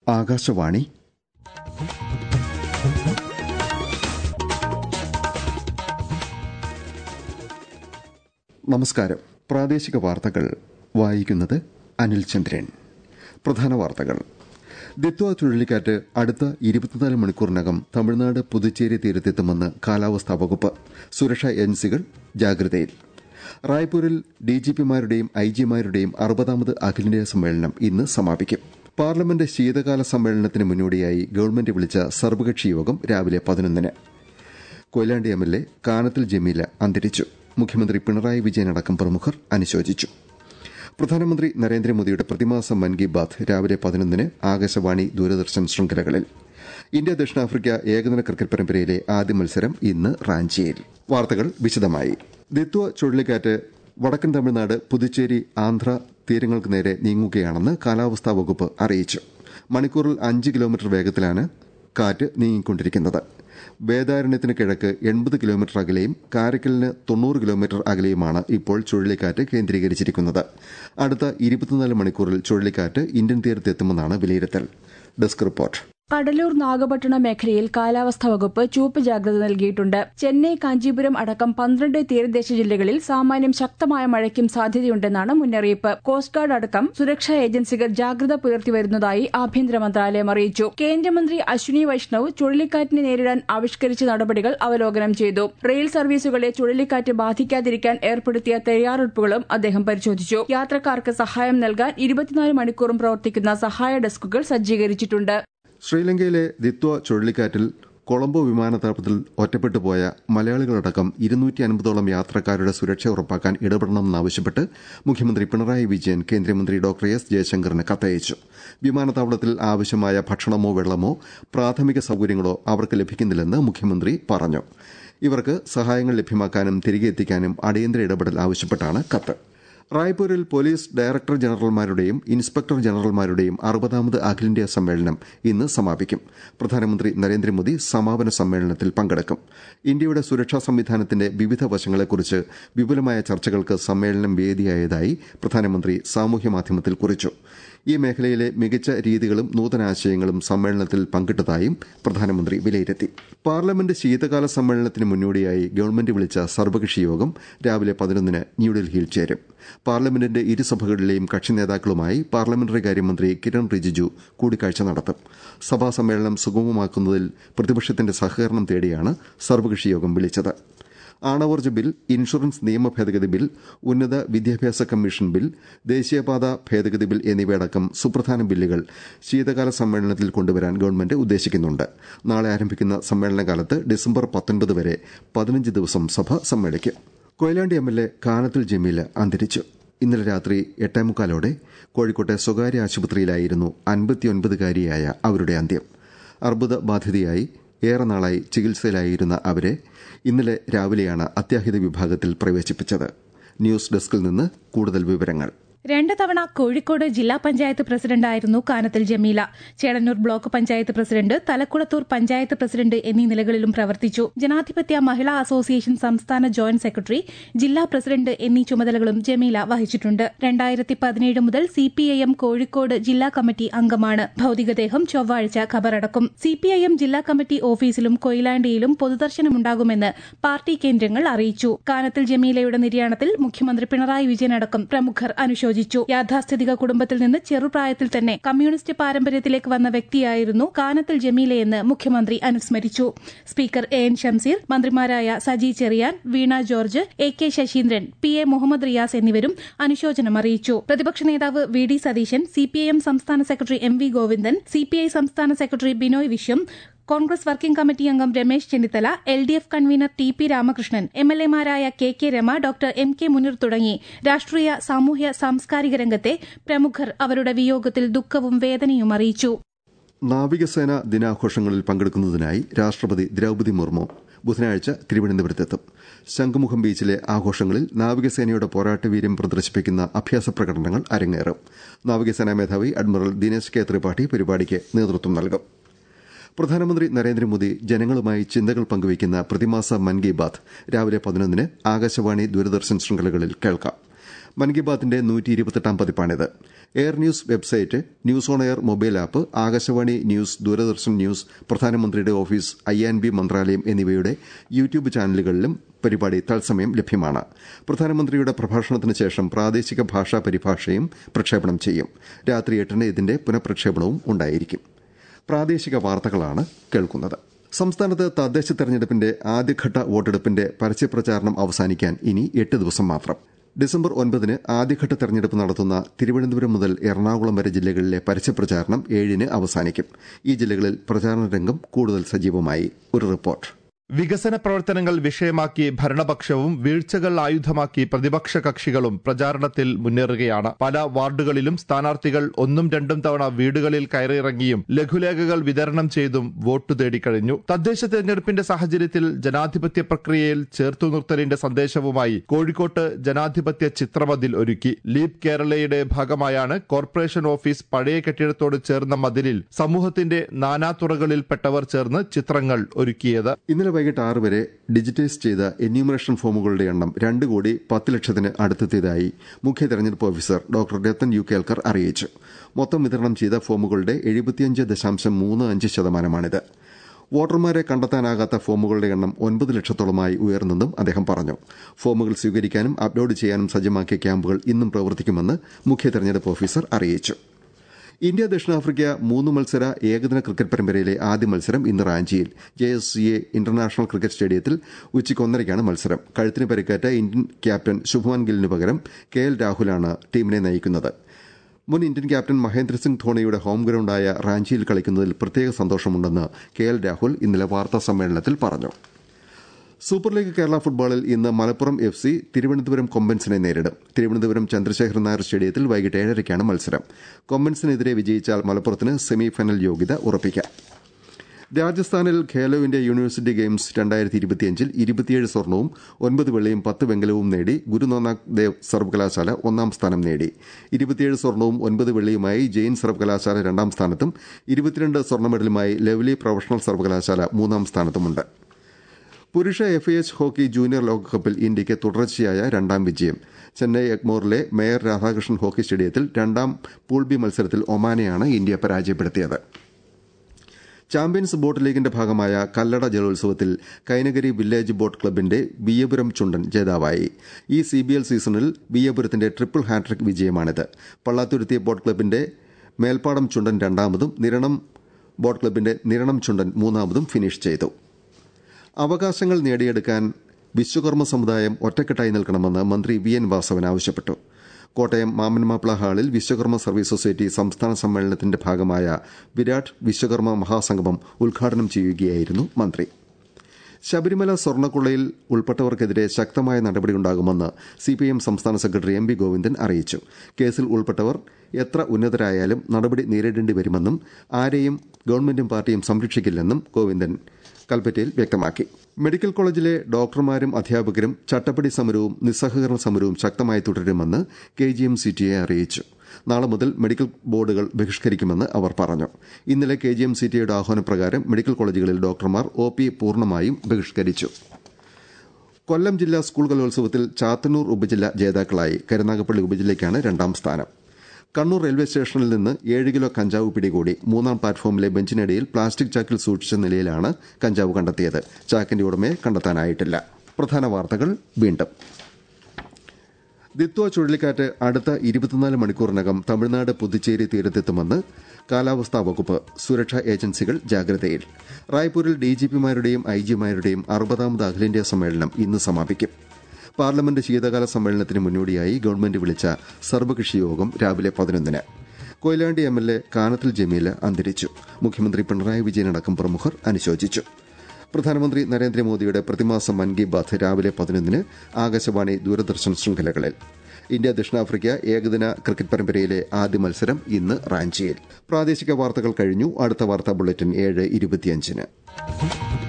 ആകാശവാണി നമസ്കാരം പ്രാദേശിക വാർത്തകൾ വായിക്കുന്നത് അനിൽ ചന്ദ്രൻ പ്രധാന വാർത്തകൾ ദിത്വ ചുഴലിക്കാറ്റ് അടുത്ത ഇരുപത്തിനാല് മണിക്കൂറിനകം തമിഴ്നാട് പുതുച്ചേരി തീരത്തെത്തുമെന്ന് കാലാവസ്ഥാ വകുപ്പ് സുരക്ഷാ ഏജൻസികൾ ജാഗ്രതയിൽ റായ്പൂരിൽ ഡിജിപിമാരുടെയും ഐജിമാരുടെയും അറുപതാമത് അഖിലേന്ത്യാ സമ്മേളനം ഇന്ന് സമാപിക്കും പാർലമെന്റ് ശീതകാല സമ്മേളനത്തിന് മുന്നോടിയായി ഗവൺമെന്റ് വിളിച്ച സർവകക്ഷി യോഗം രാവിലെ പതിനൊന്നിന് കൊയിലാണ്ടി എംഎൽഎ കാനത്തിൽ ജമീല അന്തരിച്ചു മുഖ്യമന്ത്രി പിണറായി വിജയനടക്കം പ്രമുഖർ അനുശോചിച്ചു പ്രധാനമന്ത്രി നരേന്ദ്രമോദിയുടെ പ്രതിമാസ മൻ കി ബാത് രാവിലെ പതിനൊന്നിന് ആകാശവാണി ദൂരദർശൻ ശൃംഖലകളിൽ ഇന്ത്യ ദക്ഷിണാഫ്രിക്ക ഏകദിന ക്രിക്കറ്റ് പരമ്പരയിലെ ആദ്യ മത്സരം ഇന്ന് റാഞ്ചിയിൽ വാർത്തകൾ വിശദമായി ദിത്വ ചുഴലിക്കാറ്റ് വടക്കൻ തമിഴ്നാട് പുതുച്ചേരി ആന്ധ്ര തീരങ്ങൾക്ക് നേരെ നീങ്ങുകയാണെന്ന് കാലാവസ്ഥാ വകുപ്പ് അറിയിച്ചു മണിക്കൂറിൽ അഞ്ച് കിലോമീറ്റർ വേഗത്തിലാണ് കാറ്റ് നീങ്ങിക്കൊണ്ടിരിക്കുന്നത് വേദാരണ്യത്തിന് കിഴക്ക് എൺപത് കിലോമീറ്റർ അകലെയും കാരക്കലിന് തൊണ്ണൂറ് കിലോമീറ്റർ അകലെയുമാണ് ഇപ്പോൾ ചുഴലിക്കാറ്റ് കേന്ദ്രീകരിച്ചിരിക്കുന്നത് അടുത്ത ഇരുപത്തിനാല് മണിക്കൂറിൽ ചുഴലിക്കാറ്റ് ഇന്ത്യൻ തീരത്തെത്തുമെന്നാണ് വിലയിരുത്തൽ ഡെസ്ക് റിപ്പോർട്ട് കടലൂർ നാഗപട്ടണം മേഖലയിൽ കാലാവസ്ഥാ വകുപ്പ് ചുവപ്പ് ജാഗ്രത നൽകിയിട്ടുണ്ട് ചെന്നൈ കാഞ്ചീപുരം അടക്കം പന്ത്രണ്ട് തീരദേശ ജില്ലകളിൽ സാമാന്യം ശക്തമായ മഴയ്ക്കും സാധ്യതയുണ്ടെന്നാണ് മുന്നറിയിപ്പ് കോസ്റ്റ് ഗാർഡ് അടക്കം സുരക്ഷാ ഏജൻസികൾ ജാഗ്രത പുലർത്തി വരുന്നതായി ആഭ്യന്തര മന്ത്രാലയം അറിയിച്ചു കേന്ദ്രമന്ത്രി അശ്വിനി വൈഷ്ണവ് ചുഴലിക്കാറ്റിനെ നേരിടാൻ ആവിഷ്കരിച്ച നടപടികൾ അവലോകനം ചെയ്തു റെയിൽ സർവീസുകളെ ചുഴലിക്കാറ്റ് ബാധിക്കാതിരിക്കാൻ ഏർപ്പെടുത്തിയ തയ്യാറെടുപ്പുകളും അദ്ദേഹം പരിശോധിച്ചു യാത്രക്കാർക്ക് സഹായം നൽകാൻ ഇരുപത്തിനാല് മണിക്കൂറും പ്രവർത്തിക്കുന്ന സഹായ ഡെസ്കുകൾ സജ്ജീകരിച്ചിട്ടുണ്ട് ശ്രീലങ്കയിലെ ദിത്വ ചുഴലിക്കാറ്റിൽ കൊളംബോ വിമാനത്താവളത്തിൽ ഒറ്റപ്പെട്ടു പോയ മലയാളികളടക്കം ഇരുന്നൂറ്റി അൻപതോളം യാത്രക്കാരുടെ സുരക്ഷ ഉറപ്പാക്കാൻ ഇടപെടണമെന്നാവശ്യപ്പെട്ട് മുഖ്യമന്ത്രി പിണറായി വിജയൻ കേന്ദ്രമന്ത്രി ഡോക്ടർ എസ് ജയശങ്കറിന് കത്തയച്ചു വിമാനത്താവളത്തിൽ ആവശ്യമായ ഭക്ഷണമോ വെള്ളമോ പ്രാഥമിക സൌകര്യങ്ങളോ അവർക്ക് ലഭിക്കുന്നില്ലെന്ന് മുഖ്യമന്ത്രി പറഞ്ഞു ഇവർക്ക് സഹായങ്ങൾ ലഭ്യമാക്കാനും തിരികെ എത്തിക്കാനും അടിയന്തര ഇടപെടൽ ആവശ്യപ്പെട്ടാണ് കത്ത് റായ്പൂരിൽ പോലീസ് ഡയറക്ടർ ജനറൽമാരുടെയും ഇൻസ്പെക്ടർ ജനറൽമാരുടെയും അറുപതാമത് അഖിലേന്ത്യാ സമ്മേളനം ഇന്ന് സമാപിക്കും പ്രധാനമന്ത്രി നരേന്ദ്രമോദി സമാപന സമ്മേളനത്തിൽ പങ്കെടുക്കും ഇന്ത്യയുടെ സുരക്ഷാ സംവിധാനത്തിന്റെ വിവിധ വശങ്ങളെക്കുറിച്ച് വിപുലമായ ചർച്ചകൾക്ക് സമ്മേളനം വേദിയായതായി പ്രധാനമന്ത്രി സാമൂഹ്യമാധ്യമത്തിൽ കുറിച്ചു ഈ മേഖലയിലെ മികച്ച രീതികളും നൂതനാശയങ്ങളും സമ്മേളനത്തിൽ പങ്കിട്ടതായും പ്രധാനമന്ത്രി വിലയിരുത്തി പാർലമെന്റ് ശീതകാല സമ്മേളനത്തിന് മുന്നോടിയായി ഗവൺമെന്റ് വിളിച്ച സർവകക്ഷി യോഗം രാവിലെ പതിനൊന്നിന് ന്യൂഡൽഹിയിൽ ചേരും പാർലമെന്റിന്റെ ഇരുസഭകളിലെയും കക്ഷി നേതാക്കളുമായി പാർലമെന്ററി കാര്യമന്ത്രി കിരൺ റിജിജു കൂടിക്കാഴ്ച നടത്തും സഭാ സമ്മേളനം സുഗമമാക്കുന്നതിൽ പ്രതിപക്ഷത്തിന്റെ സഹകരണം തേടിയാണ് സർവകക്ഷി യോഗം വിളിച്ചത് ആണവോർജ്ജ ബിൽ ഇൻഷുറൻസ് നിയമ ഭേദഗതി ബിൽ ഉന്നത വിദ്യാഭ്യാസ കമ്മീഷൻ ബിൽ ദേശീയപാത ഭേദഗതി ബിൽ എന്നിവയടക്കം സുപ്രധാന ബില്ലുകൾ ശീതകാല സമ്മേളനത്തിൽ കൊണ്ടുവരാൻ ഗവൺമെന്റ് ഉദ്ദേശിക്കുന്നുണ്ട് നാളെ ആരംഭിക്കുന്ന സമ്മേളനകാലത്ത് ഡിസംബർ പത്തൊൻപത് വരെ പതിനഞ്ച് ദിവസം സഭ സമ്മേളിക്കും കൊയിലാണ്ടി എംഎൽഎ കാനത്തിൽ ജമീല അന്തരിച്ചു ഇന്നലെ രാത്രി എട്ടേമുക്കാലോടെ കോഴിക്കോട്ടെ സ്വകാര്യ ആശുപത്രിയിലായിരുന്നു അൻപത്തിയൊൻപതുകാരിയായ അവരുടെ അന്ത്യം അർബുദ ബാധിതയായി ഏറെ നാളായി ചികിത്സയിലായിരുന്ന അവരെ ഇന്നലെ രാവിലെയാണ് അത്യാഹിത വിഭാഗത്തിൽ പ്രവേശിപ്പിച്ചത് ന്യൂസ് ഡെസ്കിൽ നിന്ന് കൂടുതൽ വിവരങ്ങൾ രണ്ട് തവണ കോഴിക്കോട് ജില്ലാ പഞ്ചായത്ത് പ്രസിഡന്റായിരുന്നു Kanathil Jameela Chelannur block panchayat president Thalakkulathur panchayat president എന്നീ നിലകളിലും പ്രവർത്തിച്ചു ജനാധിപത്യ മഹിളാ അസോസിയേഷൻ സംസ്ഥാന ജോയിന്റ് സെക്രട്ടറി ജില്ലാ പ്രസിഡന്റ് എന്നീ ചുമതലകളും ജമീല വഹിച്ചിട്ടുണ്ട് രണ്ടായിരത്തി പതിനേഴ് മുതൽ സിപിഐഎം കോഴിക്കോട് ജില്ലാ കമ്മിറ്റി അംഗമാണ് ഭൌതികദേഹം ചൊവ്വാഴ്ച ഖബറടക്കും സിപിഐഎം ജില്ലാ കമ്മിറ്റി ഓഫീസിലും കൊയിലാണ്ടിയിലും പൊതുദർശനമുണ്ടാകുമെന്ന് പാർട്ടി കേന്ദ്രങ്ങൾ അറിയിച്ചു കാനത്തിൽ ജമീലയുടെ നിര്യാണത്തിൽ മുഖ്യമന്ത്രി പിണറായി വിജയനടക്കം പ്രമുഖർ അനുശോചിച്ചു യോജിച്ചു യാഥാസ്ഥിതിക കുടുംബത്തിൽ നിന്ന് ചെറുപ്രായത്തിൽ തന്നെ കമ്മ്യൂണിസ്റ്റ് പാരമ്പര്യത്തിലേക്ക് വന്ന വ്യക്തിയായിരുന്നു കാനത്തിൽ ജമീലയെന്ന് മുഖ്യമന്ത്രി അനുസ്മരിച്ചു സ്പീക്കർ എ എൻ ഷംസീർ മന്ത്രിമാരായ Saji Cherian Veena George A K Saseendran P A Muhammad Riyas എന്നിവരും അനുശോചനം അറിയിച്ചു പ്രതിപക്ഷ നേതാവ് വി ഡി സതീശൻ സിപിഐഎം സംസ്ഥാന secretary M V Govindan CPI സംസ്ഥാന സെക്രട്ടറി ബിനോയ് വിശ്വം കോൺഗ്രസ് വർക്കിംഗ് കമ്മിറ്റി അംഗം Ramesh Chennithala L D F convener T P Ramakrishnan M L എമാരായ K K Rema doctor M K Muneer തുടങ്ങി രാഷ്ട്രീയ സാമൂഹ്യ സാംസ്കാരിക രംഗത്തെ പ്രമുഖർ അവരുടെ വിയോഗത്തിൽ ദുഃഖവും വേദനയും അറിയിച്ചു നാവികസേന ദിനാഘോഷങ്ങളിൽ പങ്കെടുക്കുന്നതിനായി രാഷ്ട്രപതി ദ്രൌപതി മുർമു ബുധനാഴ്ച തിരുവനന്തപുരത്തെത്തും ശംഖുമുഖം ബീച്ചിലെ ആഘോഷങ്ങളിൽ നാവികസേനയുടെ പോരാട്ടവീര്യം പ്രദർശിപ്പിക്കുന്ന അഭ്യാസ പ്രകടനങ്ങൾ അരങ്ങേറും നാവികസേനാ മേധാവി അഡ്മിറൽ ദിനേശ് കെ ത്രിപാഠി പരിപാടിക്ക് നേതൃത്വം നൽകും പ്രധാനമന്ത്രി നരേന്ദ്രമോദി ജനങ്ങളുമായി ചിന്തകൾ പങ്കുവയ്ക്കുന്ന പ്രതിമാസ മൻ കി ബാത് രാവിലെ പതിനൊന്നിന് ആകാശവാണി ദൂരദർശൻ ശൃംഖലകളിൽ കേൾക്കാം മൻ കി ബാത്തിന്റെ നൂറ്റി ഇരുപത്തെട്ടാം പതിപ്പാണിത് air news website news on air mobile app Akashvani news Doordarshan news പ്രധാനമന്ത്രിയുടെ ഓഫീസ് ഐ ആൻഡ് ബി മന്ത്രാലയം എന്നിവയുടെ യൂട്യൂബ് ചാനലുകളിലും പരിപാടി തത്സമയം ലഭ്യമാണ് പ്രധാനമന്ത്രിയുടെ പ്രഭാഷണത്തിന് ശേഷം പ്രാദേശിക ഭാഷാ പരിഭാഷയും പ്രക്ഷേപണം ചെയ്യും രാത്രി എട്ടിന് ഇതിന്റെ പുനഃപ്രക്ഷേപണവും ഉണ്ടായിരിക്കും പ്രാദേശിക വാർത്തകളാണ് കേൾക്കുന്നത് സംസ്ഥാനത്ത് തദ്ദേശ തെരഞ്ഞെടുപ്പിന്റെ ആദ്യഘട്ട വോട്ടെടുപ്പിന്റെ പരസ്യപ്രചാരണം അവസാനിക്കാൻ ഇനി എട്ട് ദിവസം മാത്രം ഡിസംബർ ഒൻപതിന് ആദ്യഘട്ട തെരഞ്ഞെടുപ്പ് നടത്തുന്ന തിരുവനന്തപുരം മുതൽ എറണാകുളം വരെ ജില്ലകളിലെ പരസ്യപ്രചാരണം ഏഴിന് അവസാനിക്കും ഈ ജില്ലകളിൽ പ്രചാരണ രംഗം കൂടുതൽ സജീവമായി ഒരു റിപ്പോർട്ട് വികസന പ്രവർത്തനങ്ങൾ വിഷയമാക്കി ഭരണപക്ഷവും വീഴ്ചകൾ ആയുധമാക്കി പ്രതിപക്ഷ കക്ഷികളും പ്രചാരണത്തിൽ മുന്നേറുകയാണ് പല വാർഡുകളിലും സ്ഥാനാർത്ഥികൾ ഒന്നും രണ്ടും തവണ വീടുകളിൽ കയറിയിറങ്ങിയും ലഘുലേഖകൾ വിതരണം ചെയ്തും വോട്ട് തേടിക്കഴിഞ്ഞു തദ്ദേശ തെരഞ്ഞെടുപ്പിന്റെ സാഹചര്യത്തിൽ ജനാധിപത്യ പ്രക്രിയയിൽ ചേർത്തു നിർത്തലിന്റെ സന്ദേശവുമായി കോഴിക്കോട്ട് ജനാധിപത്യ ചിത്രമതിൽ ഒരുക്കി ലീപ് കേരളയുടെ ഭാഗമായാണ് കോർപ്പറേഷൻ ഓഫീസ് പഴയ കെട്ടിടത്തോട് ചേർന്ന മതിലിൽ സമൂഹത്തിന്റെ നാനാതുറകളിൽപ്പെട്ടവർ ചേർന്ന് ചിത്രങ്ങൾ ഒരുക്കിയത് ഇന്നലെ വൈകിട്ട് ആറ് വരെ ഡിജിറ്റൈസ് ചെയ്ത എന്യൂമറേഷൻ ഫോമുകളുടെ എണ്ണം രണ്ട് കോടി പത്ത് ലക്ഷത്തിന് അടുത്തെത്തിയതായി മുഖ്യ തെരഞ്ഞെടുപ്പ് officer doctor Rathan U Kelkar അറിയിച്ചു മൊത്തം വിതരണം ചെയ്ത ഫോമുകളുടെ എഴുപത്തിയഞ്ച് ദശാംശം മൂന്ന് അഞ്ച് ശതമാനമാണിത് വോട്ടർമാരെ കണ്ടെത്താനാകാത്ത ഫോമുകളുടെ എണ്ണം ഒൻപത് ലക്ഷത്തോളമായി ഉയർന്നെന്നും അദ്ദേഹം പറഞ്ഞു ഫോമുകൾ സ്വീകരിക്കാനും അപ്ലോഡ് ചെയ്യാനും സജ്ജമാക്കിയ ക്യാമ്പുകൾ ഇന്നും പ്രവർത്തിക്കുമെന്ന് മുഖ്യ തെരഞ്ഞെടുപ്പ് ഓഫീസർ അറിയിച്ചു ഇന്ത്യ ദക്ഷിണാഫ്രിക്ക മൂന്ന് മത്സര ഏകദിന ക്രിക്കറ്റ് പരമ്പരയിലെ ആദ്യ മത്സരം ഇന്ന് റാഞ്ചിയിൽ J S C A international cricket സ്റ്റേഡിയത്തിൽ ഉച്ചയ്ക്ക് ഒന്നരയ്ക്കാണ് മത്സരം കഴുത്തിന് പരിക്കേറ്റ ഇന്ത്യൻ ക്യാപ്റ്റൻ ശുഭ്മാൻ ഗില്ലിന് പകരം കെ എൽ രാഹുലാണ് ടീമിനെ നയിക്കുന്നത് മുൻ ഇന്ത്യൻ ക്യാപ്റ്റൻ മഹേന്ദ്രസിംഗ് ധോണിയുടെ ഹോം ഗ്രൌണ്ടായ റാഞ്ചിയിൽ കളിക്കുന്നതിൽ പ്രത്യേക സന്തോഷമുണ്ടെന്ന് കെ എൽ രാഹുൽ ഇന്നലെ വാർത്താ സമ്മേളനത്തിൽ പറഞ്ഞു സൂപ്പർ ലീഗ് കേരള ഫുട്ബോളിൽ ഇന്ന് മലപ്പുറം എഫ് സി തിരുവനന്തപുരം കൊമ്പൻസിനെ നേരിടും തിരുവനന്തപുരം ചന്ദ്രശേഖരൻ നായർ സ്റ്റേഡിയത്തിൽ വൈകിട്ട് ഏഴരയ്ക്കാണ് മത്സരം കൊമ്പൻസിനെതിരെ വിജയിച്ചാൽ മലപ്പുറത്തിന് സെമി ഫൈനൽ യോഗ്യത ഉറപ്പിക്കാം രാജസ്ഥാനിൽ ഖേലോ ഇന്ത്യ യൂണിവേഴ്സിറ്റി ഗെയിംസ് രണ്ടായിരത്തി ഇരുപത്തിയഞ്ചിൽ ഇരുപത്തിയേഴ് സ്വർണവും ഒൻപത് വെള്ളിയും പത്ത് വെങ്കലവും നേടി ഗുരുനാനാക് ദേവ് സർവകലാശാല ഒന്നാം സ്ഥാനം നേടി ഇരുപത്തിയേഴ് സ്വർണവും ഒൻപത് വെള്ളിയുമായി ജെയിൻ സർവകലാശാല രണ്ടാം സ്ഥാനത്തും ഇരുപത്തിരണ്ട് സ്വർണ്ണ മെഡലുമായി ലെവലി പ്രൊഫഷണൽ സർവകലാശാല മൂന്നാം സ്ഥാനത്തുമുണ്ട് പുരുഷ എഫ് എച്ച് ഹോക്കി ജൂനിയർ ലോകകപ്പിൽ ഇന്ത്യയ്ക്ക് തുടർച്ചയായ രണ്ടാം വിജയം ചെന്നൈ എഗ്മോറിലെ മേയർ രാധാകൃഷ്ണൻ ഹോക്കി സ്റ്റേഡിയത്തിൽ രണ്ടാം പൂൾ ബി മത്സരത്തിൽ ഒമാനെയാണ് ഇന്ത്യ പരാജയപ്പെടുത്തിയത് ചാമ്പ്യൻസ് ബോട്ട് ലീഗിന്റെ ഭാഗമായ കല്ലട ജലോത്സവത്തിൽ കൈനഗരി വില്ലേജ് ബോട്ട് ക്ലബിന്റെ ബിയ്യപുരം ചുണ്ടൻ ജേതാവായി ഈ സി ബി എൽ സീസണിൽ ബിയ്യപുരത്തിന്റെ ട്രിപ്പിൾ ഹാട്രിക് വിജയമാണിത് പള്ളാത്തുരുത്തി ബോട്ട് ക്ലബിന്റെ മേൽപ്പാടം ചുണ്ടൻ രണ്ടാമതും നിരണം ബോട്ട് ക്ലബിന്റെ നിരണം ചുണ്ടൻ മൂന്നാമതും ഫിനിഷ് ചെയ്തു അവകാശങ്ങൾ നേടിയെടുക്കാൻ വിശ്വകർമ്മ സമുദായം ഒറ്റക്കെട്ടായി നിൽക്കണമെന്ന് മന്ത്രി വി എൻ വാസവൻ ആവശ്യപ്പെട്ടു കോട്ടയം മാമൻമാപ്പിള ഹാളിൽ വിശ്വകർമ്മ സർവീസ് സൊസൈറ്റി സംസ്ഥാന സമ്മേളനത്തിന്റെ ഭാഗമായ വിരാട് വിശ്വകർമ്മ മഹാസംഗമം ഉദ്ഘാടനം ചെയ്യുകയായിരുന്നു മന്ത്രി ശബരിമല സ്വർണ്ണക്കൊള്ളയിൽ ഉൾപ്പെട്ടവർക്കെതിരെ ശക്തമായ നടപടിയുണ്ടാകുമെന്ന് സിപിഐഎം സംസ്ഥാന സെക്രട്ടറി എം വി ഗോവിന്ദൻ അറിയിച്ചു കേസിൽ ഉൾപ്പെട്ടവർ എത്ര ഉന്നതരായാലും നടപടി നേരിടേണ്ടി വരുമെന്നും ആരെയും ഗവൺമെന്റും പാർട്ടിയും സംരക്ഷിക്കില്ലെന്നും ഗോവിന്ദൻ കൽപ്പറ്റയിൽ വ്യക്തമാക്കി മെഡിക്കൽ കോളേജിലെ ഡോക്ടർമാരും അധ്യാപകരും ചട്ടപ്പടി സമരവും നിസ്സഹകരണ സമരവും ശക്തമായി തുടരുമെന്ന് K G M C T A അറിയിച്ചു നാളെ മുതൽ മെഡിക്കൽ ബോർഡുകൾ ബഹിഷ്കരിക്കുമെന്ന് അവർ പറഞ്ഞു ഇന്നലെ K G M C T എയുടെ ആഹ്വാനപ്രകാരം മെഡിക്കൽ കോളേജുകളിൽ ഡോക്ടർമാർ ഒ പി പൂർണ്ണമായും ബഹിഷ്കരിച്ചു കൊല്ലം ജില്ലാ സ്കൂൾ കലോത്സവത്തിൽ ചാത്തന്നൂർ ഉപജില്ല ജേതാക്കളായി കരുനാഗപ്പള്ളി ഉപജില്ലയ്ക്കാണ് രണ്ടാം സ്ഥാനം കണ്ണൂർ റെയിൽവേ സ്റ്റേഷനിൽ നിന്ന് ഏഴ് കിലോ കഞ്ചാവ് പിടികൂടി മൂന്നാം പ്ലാറ്റ്ഫോമിലെ ബെഞ്ചിനടിയിൽ പ്ലാസ്റ്റിക് ചാക്കിൽ സൂക്ഷിച്ച നിലയിലാണ് കഞ്ചാവ് കണ്ടെത്തിയത് ചാക്കിന്റെ ഉടമയെ കണ്ടെത്താനായിട്ടില്ല പ്രധാന വാർത്തകൾ വീണ്ടും ദിത്വ ചുഴലിക്കാറ്റ് അടുത്ത ഇരുപത്തിനാല് മണിക്കൂറിനകം തമിഴ്നാട് പുതുച്ചേരി തീരത്തെത്തുമെന്ന് കാലാവസ്ഥാ വകുപ്പ് സുരക്ഷാ ഏജൻസികൾ ജാഗ്രതയിൽ റായ്പൂരിൽ ഡിജിപിമാരുടെയും ഐജിമാരുടെയും അറുപതാമത് അഖിലേന്ത്യാ സമ്മേളനം ഇന്ന് സമാപിക്കും പാർലമെന്റ് ശീതകാല സമ്മേളനത്തിന് മുന്നോടിയായി ഗവൺമെന്റ് വിളിച്ച സർവകക്ഷി യോഗം രാവിലെ പതിനൊന്നിന് Koyilandy M L A Kanathil Jameela അന്തരിച്ചു മുഖ്യമന്ത്രി പിണറായി വിജയനടക്കം പ്രമുഖർ അനുശോചിച്ചു പ്രധാനമന്ത്രി നരേന്ദ്രമോദിയുടെ പ്രതിമാസ മൻ കി ബാത് രാവിലെ പതിനൊന്നിന് ആകാശവാണി ദൂരദർശൻ ശൃംഖലകളിൽ ഇന്ത്യ ദക്ഷിണാഫ്രിക്ക ഏകദിന ക്രിക്കറ്റ് പരമ്പരയിലെ ആദ്യ മത്സരം ഇന്ന് റാഞ്ചിയിൽ പ്രാദേശിക വാർത്തകൾ കഴിഞ്ഞു അടുത്ത വാർത്താ ബുള്ളറ്റിൻ ഏഴ് ഇരുപത്തിയഞ്ചിന്